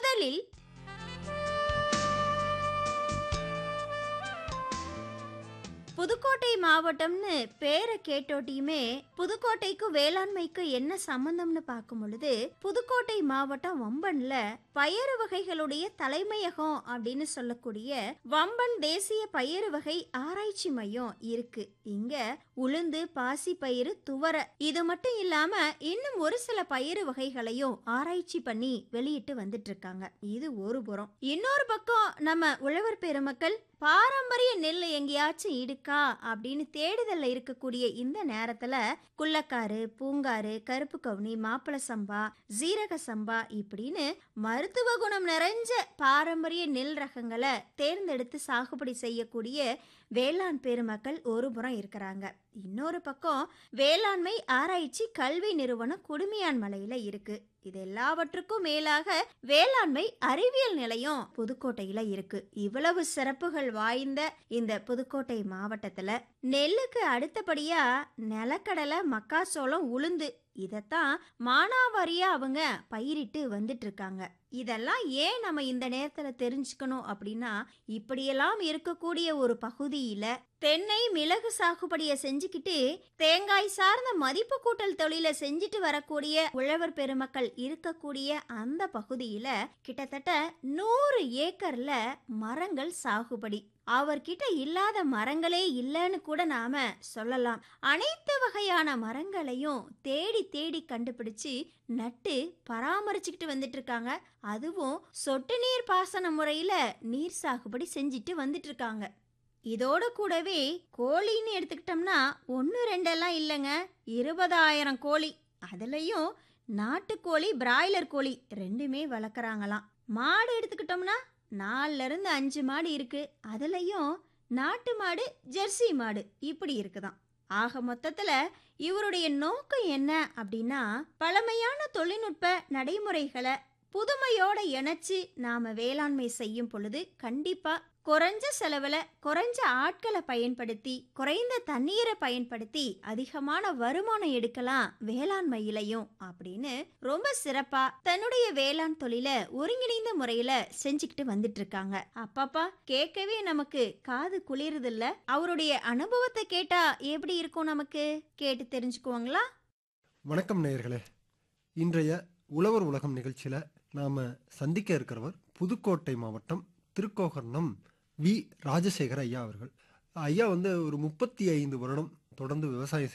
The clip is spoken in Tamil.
முதலில் புதுக்கோட்டை மாவட்டம்னு பேரை கேட்டோட்டியுமே புதுக்கோட்டைக்கும் வேளாண்மைக்கும் என்ன சம்பந்தம்னு பார்க்கும் பொழுது புதுக்கோட்டை மாவட்டம் வம்பன்ல பயறு வகைகளுடைய தலைமையகம் அப்படின்னு சொல்லக்கூடிய வம்பன் தேசிய பயறு வகை ஆராய்ச்சி மையம் இருக்கு இங்க உளுந்து பாசி பயிறு துவர இது மட்டும் இல்லாம இன்னும் ஒரு சில பயிறு வகைகளையும் ஆராய்ச்சி பண்ணி வெளியிட்டு வந்துட்டு இருக்காங்க இது ஒரு புறம் இன்னொரு பக்கம் நம்ம உழவர் பெருமக்கள் பாரம்பரிய நெல் எங்கேயாச்சும் இருக்கா அப்படின்னு தேடுதல்ல இருக்கக்கூடிய இந்த நேரத்துல குள்ளக்காரு பூங்காரு கருப்பு கவுனி மாப்பிள சம்பா ஜீரக சம்பா இப்படின்னு மருத்துவ குணம் நிறைஞ்ச பாரம்பரிய நெல் ரகங்களை தேர்ந்தெடுத்து சாகுபடி செய்யக்கூடிய வேளாண் பெருமக்கள் ஒரு புறம் இருக்கிறாங்க இன்னொரு பக்கம் வேளாண்மை ஆராய்ச்சி கல்வி நிறுவனம் குடுமியான் மலையில இருக்கு இது எல்லாவற்றுக்கும் மேலாக வேளாண்மை அறிவியல் நிலையம் புதுக்கோட்டையில இருக்கு இவ்வளவு சிறப்புகள் வாய்ந்த இந்த புதுக்கோட்டை மாவட்டத்துல நெல்லுக்கு அடுத்தபடியா நிலக்கடலை மக்காச்சோளம் உளுந்து இதைத்தான் மானாவாரியா அவங்க பயிரிட்டு வந்துட்டு இருக்காங்க இதெல்லாம் ஏன் நம்ம இந்த நேரத்துல தெரிஞ்சுக்கணும் அப்படின்னா இப்படியெல்லாம் இருக்கக்கூடிய ஒரு பகுதியில தென்னை மிளகு சாகுபடியை செஞ்சுக்கிட்டு தேங்காய் சார்ந்த மதிப்பு கூட்டல் தொழிலை செஞ்சுட்டு வரக்கூடிய உழவர் பெருமக்கள் இருக்கக்கூடிய அந்த பகுதியில கிட்டத்தட்ட நூறு ஏக்கர்ல மரங்கள் சாகுபடி அவர்கிட்ட இல்லாத மரங்களே இல்லைன்னு கூட நாம சொல்லலாம் அனைத்து வகையான மரங்களையும் தேடி தேடி கண்டுபிடிச்சு நட்டு பராமரிச்சுக்கிட்டு வந்துட்டு இருக்காங்க அதுவும் சொட்டு நீர் பாசன முறையில நீர் சாகுபடி செஞ்சுட்டு வந்துட்டு இருக்காங்க இதோட கூடவே கோழின்னு எடுத்துக்கிட்டோம்னா ஒன்று ரெண்டெல்லாம் இல்லைங்க இருபதாயிரம் கோழி அதுலயும் நாட்டுக்கோழி பிராய்லர் கோழி ரெண்டுமே வளர்க்குறாங்களாம் மாடு எடுத்துக்கிட்டோம்னா நாலுல இருந்து அஞ்சு மாடு இருக்கு அதுலயும் நாட்டு மாடு ஜெர்சி மாடு இப்படி இருக்குதாம் ஆக மொத்தத்துல இவருடைய நோக்கம் என்ன அப்படின்னா பழமையான தொழில்நுட்ப நடைமுறைகளை புதுமையோட இணைச்சு நாம வேளாண்மை செய்யும் பொழுது கண்டிப்பா குறைஞ்ச செலவுல குறைஞ்ச ஆட்களை பயன்படுத்தி குறைந்த தண்ணீரை பயன்படுத்தி அதிகமான வருமானம் எடுக்கலாம் வேளாண்மையிலையும் அப்படின்னு ரொம்ப சிறப்பா தன்னுடைய வேளாண் தொழில ஒருங்கிணைந்த முறையில செஞ்சுக்கிட்டு வந்துட்டு இருக்காங்க அப்பப்பா கேட்கவே நமக்கு காது குளிருது இல்ல அவருடைய அனுபவத்தை கேட்டா எப்படி இருக்கும் நமக்கு கேட்டு தெரிஞ்சுக்குவாங்களா வணக்கம் நேயர்களே இன்றைய உழவர் உலகம் நிகழ்ச்சியில் நாம் சந்திக்க இருக்கிறவர் புதுக்கோட்டை மாவட்டம் திருக்கோகர்ணம் வி ராஜசேகர ஐயா அவர்கள் ஐயா வந்து ஒரு முப்பத்தி ஐந்து வருடம் தொடர்ந்து விவசாயம்